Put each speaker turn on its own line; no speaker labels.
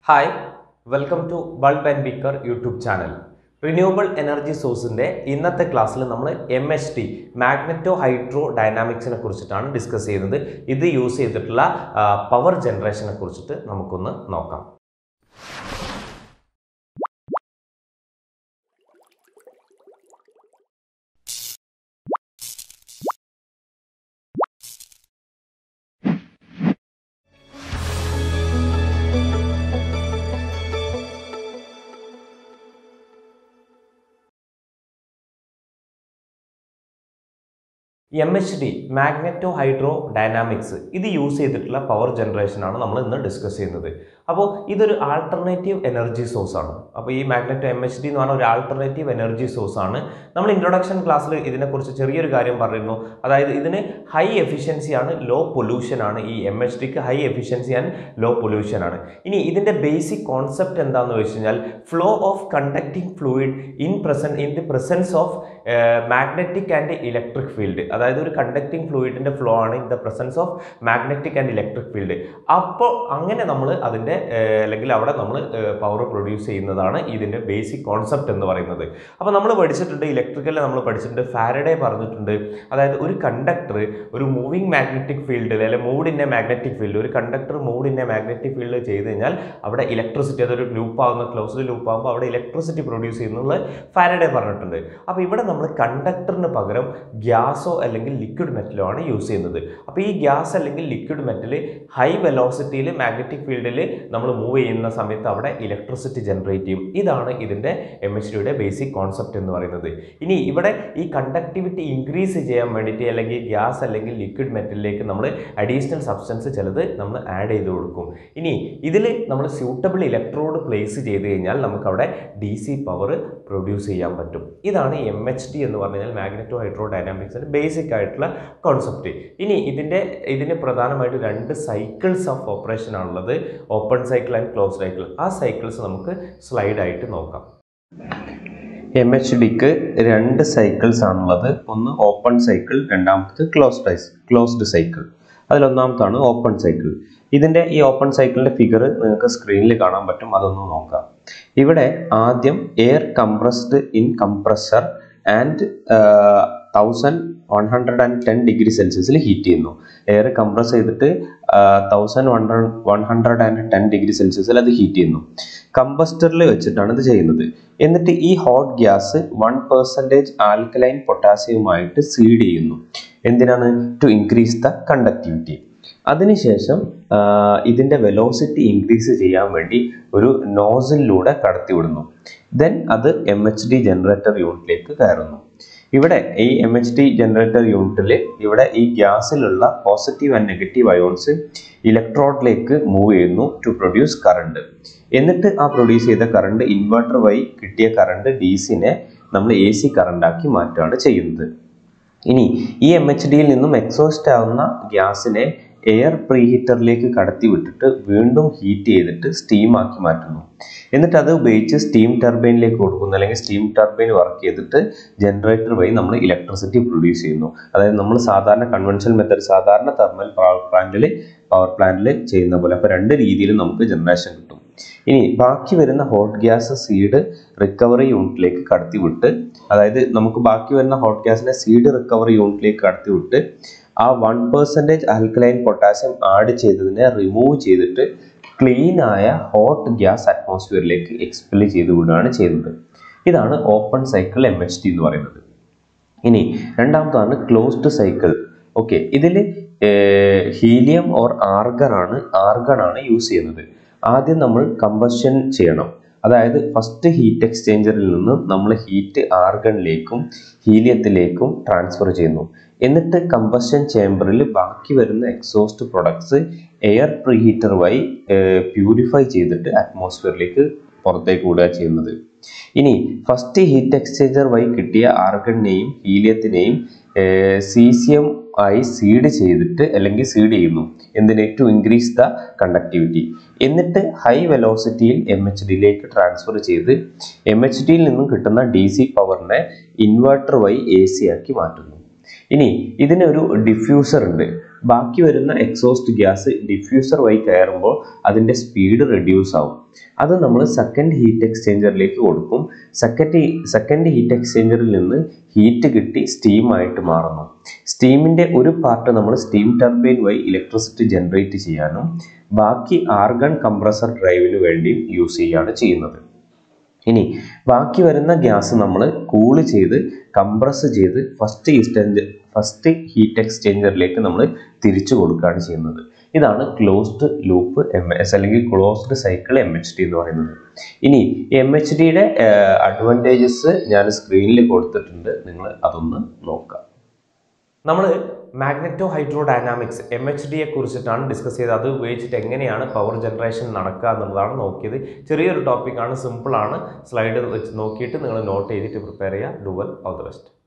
hi welcome to bulb and beaker YouTube channel renewable energy സോഴ്സിൻ്റെ ഇന്നത്തെ ക്ലാസ്സിൽ നമ്മൾ M H T magneto hydro ഡൈനാമിക്സിനെ കുറിച്ചിട്ടാണ് ഡിസ്കസ് ചെയ്യുന്നത് ഇത് യൂസ് ചെയ്തിട്ടുള്ള പവർ ജനറേഷനെ കുറിച്ചിട്ട് നമുക്കൊന്ന് നോക്കാം M H D magneto hydro dynamics ഇത് യൂസ് ചെയ്തിട്ടുള്ള പവർ ജനറേഷനാണ് നമ്മൾ ഇന്ന് ഡിസ്കസ് ചെയ്യുന്നത് അപ്പോൾ ഇതൊരു ആൾട്ടർനേറ്റീവ് എനർജി സോഴ്സ് ആണ് അപ്പോൾ ഈ മാഗ്നറ്റോ എം എച്ച് ഡി എന്ന് പറഞ്ഞ ഒരു ആൾട്ടർനേറ്റീവ് എനർജി സോഴ്സ് ആണ് നമ്മൾ ഇൻട്രൊഡക്ഷൻ ക്ലാസ്സിൽ ഇതിനെക്കുറിച്ച് ചെറിയൊരു കാര്യം പറഞ്ഞിരുന്നു അതായത് ഇതിന് ഹൈ എഫിഷ്യൻസി ആണ് ലോ പൊല്യൂഷൻ ആണ് ഈ എം എച്ച് ഡിക്ക് high efficiency and low pollution ആണ് ഇനി ഇതിൻ്റെ ബേസിക് കോൺസെപ്റ്റ് എന്താണെന്ന് വെച്ച് കഴിഞ്ഞാൽ flow of conducting fluid in present in the presence of magnetic and electric field അതായത് ഒരു കണ്ടക്ടിങ് ഫ്ലൂയിഡിൻ്റെ ഫ്ലോ ആണ് in the presence of magnetic and electric field അപ്പോൾ അങ്ങനെ നമ്മൾ അതിൻ്റെ അല്ലെങ്കിൽ അവിടെ നമ്മൾ പവർ പ്രൊഡ്യൂസ് ചെയ്യുന്നതാണ് ഇതിൻ്റെ ബേസിക് കോൺസെപ്റ്റ് എന്ന് പറയുന്നത് അപ്പോൾ നമ്മൾ പഠിച്ചിട്ടുണ്ട് ഇലക്ട്രിക്കലിൽ നമ്മൾ പഠിച്ചിട്ടുണ്ട് ഫാരഡേ പറഞ്ഞിട്ടുണ്ട് അതായത് ഒരു കണ്ടക്ടർ ഒരു മൂവിങ് മാഗ്നറ്റിക് ഫീൽഡിൽ അല്ലെങ്കിൽ moved in a magnetic field ഒരു conductor moved in a magnetic field ചെയ്ത് കഴിഞ്ഞാൽ അവിടെ ഇലക്ട്രിസിറ്റി അതൊരു ലൂപ്പ് ആകുന്ന ക്ലോസ്ഡ് ലൂപ്പ് ആകുമ്പോൾ അവിടെ ഇലക്ട്രിസിറ്റി പ്രൊഡ്യൂസ് ചെയ്യുന്നുള്ള ഫാരഡേ പറഞ്ഞിട്ടുണ്ട് അപ്പോൾ ഇവിടെ നമ്മൾ കണ്ടക്ടറിന് പകരം ഗ്യാസോ അല്ലെങ്കിൽ ലിക്വിഡ് മെറ്റലോ ആണ് യൂസ് ചെയ്യുന്നത് അപ്പോൾ ഈ ഗ്യാസ് അല്ലെങ്കിൽ ലിക്വിഡ് മെറ്റൽ ഹൈ വെലോസിറ്റിയിൽ മാഗ്നറ്റിക് ഫീൽഡിൽ നമ്മൾ മൂവ് ചെയ്യുന്ന സമയത്ത് അവിടെ ഇലക്ട്രിസിറ്റി ജനറേറ്റ് ചെയ്യും ഇതാണ് ഇതിൻ്റെ എം എച്ച് ഡിയുടെ ബേസിക് കോൺസെപ്റ്റ് എന്ന് പറയുന്നത് ഇനി ഇവിടെ ഈ കണ്ടക്ടിവിറ്റി ഇൻക്രീസ് ചെയ്യാൻ വേണ്ടിയിട്ട് അല്ലെങ്കിൽ ഗ്യാസ് അല്ലെങ്കിൽ ലിക്വിഡ് മെറ്റലിലേക്ക് നമ്മൾ അഡീഷണൽ സബ്സ്റ്റൻസ് ചിലത് നമ്മൾ ആഡ് ചെയ്ത് കൊടുക്കും ഇനി ഇതിൽ നമ്മൾ സ്യൂട്ടബിൾ ഇലക്ട്രോഡ് പ്ലേസ് ചെയ്ത് കഴിഞ്ഞാൽ നമുക്ക് അവിടെ ഡി സി പവർ പ്രൊഡ്യൂസ് ചെയ്യാൻ പറ്റും ഇതാണ് എം എച്ച് ഡി എന്ന് പറഞ്ഞു കഴിഞ്ഞാൽ മാഗ്നറ്റോ ഹൈഡ്രോ ഡൈനാമിക്സിൻ്റെ ബേസിക് ആയിട്ടുള്ള കോൺസെപ്റ്റ് ഇനി ഇതിൻ്റെ ഇതിന് പ്രധാനമായിട്ട് രണ്ട് സൈക്കിൾസ് ഓഫ് ഓപ്പറേഷൻ ആണുള്ളത് open cycle and close cycle ആ സൈക്കിൾസ് നമുക്ക് സ്ലൈഡായിട്ട് നോക്കാം എം എച്ച് ഡിക്ക് രണ്ട് സൈക്കിൾസ് ആണുള്ളത് ഒന്ന് ഓപ്പൺ സൈക്കിൾ രണ്ടാമത്തത് ക്ലോസ്ഡ് ക്ലോസ്ഡ് സൈക്കിൾ അതിലൊന്നാമത്താണ് ഓപ്പൺ സൈക്കിൾ ഇതിൻ്റെ ഈ ഓപ്പൺ സൈക്കിളിൻ്റെ ഫിഗർ നിങ്ങൾക്ക് സ്ക്രീനിൽ കാണാൻ പറ്റും അതൊന്ന് നോക്കാം ഇവിടെ ആദ്യം air compressed in compressor and thousand one hundred and ten degree സെൽഷ്യസിൽ ഹീറ്റ് ചെയ്യുന്നു എയർ കംപ്രസ് ചെയ്തിട്ട് thousand one one hundred and ten degree സെൽഷ്യസിൽ അത് ഹീറ്റ് ചെയ്യുന്നു കമ്പസ്റ്ററിൽ വെച്ചിട്ടാണ് ഇത് ചെയ്യുന്നത് എന്നിട്ട് ഈ hot gas one percentage alkaline പൊട്ടാസ്യവുമായിട്ട് സീഡ് ചെയ്യുന്നു എന്തിനാണ് ടു ഇൻക്രീസ് ദ കണ്ടക്ടിവിറ്റി അതിനുശേഷം ഇതിൻ്റെ വെലോസിറ്റി ഇൻക്രീസ് ചെയ്യാൻ വേണ്ടി ഒരു നോസിലൂടെ കടത്തിവിടുന്നു ദെൻ അത് എം എച്ച് ഡി ജനറേറ്റർ യൂണിറ്റിലേക്ക് കയറുന്നു ഇവിടെ ഈ എം എച്ച് ഡി ജനറേറ്റർ യൂണിറ്റിൽ ഇവിടെ ഈ ഗ്യാസിലുള്ള പോസിറ്റീവ് ആൻഡ് നെഗറ്റീവ് അയോൺസ് ഇലക്ട്രോഡിലേക്ക് മൂവ് ചെയ്യുന്നു ടു പ്രൊഡ്യൂസ് കറണ്ട് എന്നിട്ട് ആ പ്രൊഡ്യൂസ് ചെയ്ത കറണ്ട് ഇൻവെർട്ടർ വഴി കിട്ടിയ കറണ്ട് ഡി സിനെ നമ്മൾ എ സി കറണ്ടാക്കി മാറ്റുകയാണ് ചെയ്യുന്നത് ഇനി ഈ എം എച്ച് ഡിയിൽ നിന്നും എക്സോസ്റ്റ് ആവുന്ന ഗ്യാസിനെ എയർ പ്രീഹീറ്ററിലേക്ക് കടത്തി വിട്ടിട്ട് വീണ്ടും ഹീറ്റ് ചെയ്തിട്ട് സ്റ്റീം ആക്കി മാറ്റുന്നു എന്നിട്ട് അത് ഉപയോഗിച്ച് സ്റ്റീം ടർബൈനിലേക്ക് കൊടുക്കുന്നു അല്ലെങ്കിൽ സ്റ്റീം ടർബൈൻ വർക്ക് ചെയ്തിട്ട് ജനറേറ്റർ വഴി നമ്മൾ ഇലക്ട്രിസിറ്റി പ്രൊഡ്യൂസ് ചെയ്യുന്നു അതായത് നമ്മൾ സാധാരണ കൺവെൻഷണൽ മെത്തേഡ് സാധാരണ തെർമൽ പവർ പ്ലാന്റിൽ പവർ പ്ലാന്റിൽ ചെയ്യുന്ന പോലെ അപ്പോൾ രണ്ട് രീതിയിൽ നമുക്ക് ജനറേഷൻ കിട്ടും ഇനി ബാക്കി വരുന്ന ഹോട്ട് ഗ്യാസ് സീഡ് റിക്കവറി യൂണിറ്റിലേക്ക് കടത്തി വിട്ട് അതായത് നമുക്ക് ബാക്കി വരുന്ന ഹോട്ട് ഗ്യാസിനെ സീഡ് റിക്കവറി യൂണിറ്റിലേക്ക് കടത്തി വിട്ട് ആ one percentage alkaline potassium add ചെയ്തതിനെ റിമൂവ് ചെയ്തിട്ട് ക്ലീൻ ആയ ഹോട്ട് ഗ്യാസ് അറ്റ്മോസ്ഫിയറിലേക്ക് എക്സ്പെൽ ചെയ്ത് വിടുകയാണ് ചെയ്യുന്നത് ഇതാണ് open cycle M H T എന്ന് പറയുന്നത് ഇനി രണ്ടാമതാണ് ക്ലോസ്ഡ് സൈക്കിൾ ഓക്കെ ഇതിൽ ഹീലിയം ഓർ ആർഗൺ ആണ് ആർഗൺ ആണ് യൂസ് ചെയ്യുന്നത് ആദ്യം നമ്മൾ കമ്പഷൻ ചെയ്യണം അതായത് ഫസ്റ്റ് ഹീറ്റ് എക്സ്ചേഞ്ചറിൽ നിന്ന് നമ്മൾ ഹീറ്റ് ആർഗണിലേക്കും ഹീലിയത്തിലേക്കും ട്രാൻസ്ഫർ ചെയ്യുന്നു എന്നിട്ട് കമ്പഷൻ ചേംബറിൽ ബാക്കി വരുന്ന എക്സോസ്റ്റ് പ്രൊഡക്ട്സ് എയർ പ്രീഹീറ്റർ വഴി പ്യൂരിഫൈ ചെയ്തിട്ട് അറ്റ്മോസ്ഫിയറിലേക്ക് പുറത്തേക്ക് വിടുക ചെയ്യുന്നത് ഇനി ഫസ്റ്റ് ഹീറ്റ് എക്സ്ചേഞ്ചർ വഴി കിട്ടിയ ആർഗണിനെയും ഹീലിയത്തിനെയും സീസിയം ആയി സീഡ് ചെയ്തിട്ട് അല്ലെങ്കിൽ സീഡ് ചെയ്യുന്നു എന്തിന് ടു ഇൻക്രീസ് ദ കണ്ടക്ടിവിറ്റി എന്നിട്ട് ഹൈ വെലോസിറ്റിയിൽ എം എച്ച് ഡിയിലേക്ക് ട്രാൻസ്ഫർ ചെയ്ത് എം എച്ച് ഡിയിൽ നിന്നും കിട്ടുന്ന ഡി സി പവറിനെ ഇൻവെർട്ടർ വഴി എ സി ആക്കി മാറ്റുന്നു ഇനി ഇതിനൊരു ഡിഫ്യൂസർ ഉണ്ട് ബാക്കി വരുന്ന എക്സോസ്റ്റ് ഗ്യാസ് ഡിഫ്യൂസർ വഴി കയറുമ്പോൾ അതിൻ്റെ സ്പീഡ് റെഡ്യൂസ് ആവും അത് നമ്മൾ സെക്കൻഡ് ഹീറ്റ് എക്സ്ചേഞ്ചറിലേക്ക് കൊടുക്കും സെക്കൻഡ് സെക്കൻഡ് ഹീറ്റ് എക്സ്ചേഞ്ചറിൽ നിന്ന് ഹീറ്റ് കിട്ടി സ്റ്റീം ആയിട്ട് മാറുന്നു സ്റ്റീമിൻ്റെ ഒരു പാർട്ട് നമ്മൾ സ്റ്റീം ടർബൈൻ വഴി ഇലക്ട്രിസിറ്റി ജനറേറ്റ് ചെയ്യാനും ബാക്കി ആർഗൺ കംപ്രസർ ഡ്രൈവിന് വേണ്ടി യൂസ് ചെയ്യുകയാണ് ചെയ്യുന്നത് ഇനി ബാക്കി വരുന്ന ഗ്യാസ് നമ്മൾ കൂള് ചെയ്ത് കംപ്രസ് ചെയ്ത് ഫസ്റ്റ് എക്സ്ചേഞ്ച് ഫസ്റ്റ് ഹീറ്റ് എക്സ്ചേഞ്ചറിലേക്ക് നമ്മൾ തിരിച്ചു കൊടുക്കുകയാണ് ചെയ്യുന്നത് ഇതാണ് ക്ലോസ്ഡ് ലൂപ്പ് എം എസ് അല്ലെങ്കിൽ closed cycle M H D എന്ന് പറയുന്നത് ഇനി എം എച്ച് ഡിയുടെ അഡ്വാൻറ്റേജസ് ഞാൻ സ്ക്രീനിൽ കൊടുത്തിട്ടുണ്ട് നിങ്ങൾ അതൊന്ന് നോക്കാം നമ്മൾ magneto hydro dynamics M H ഡിയെ കുറിച്ചിട്ടാണ് ഡിസ്കസ് ചെയ്തത് അത് ഉപയോഗിച്ചിട്ട് എങ്ങനെയാണ് പവർ ജനറേഷൻ നടക്കുക എന്നുള്ളതാണ് നോക്കിയത് ചെറിയൊരു ടോപ്പിക്കാണ് സിമ്പിളാണ് സ്ലൈഡ് വെച്ച് നോക്കിയിട്ട് നിങ്ങൾ നോട്ട് ചെയ്തിട്ട് പ്രിപ്പയർ ചെയ്യുക ഡുവൽ ഓൾ ദ ബെസ്റ്റ്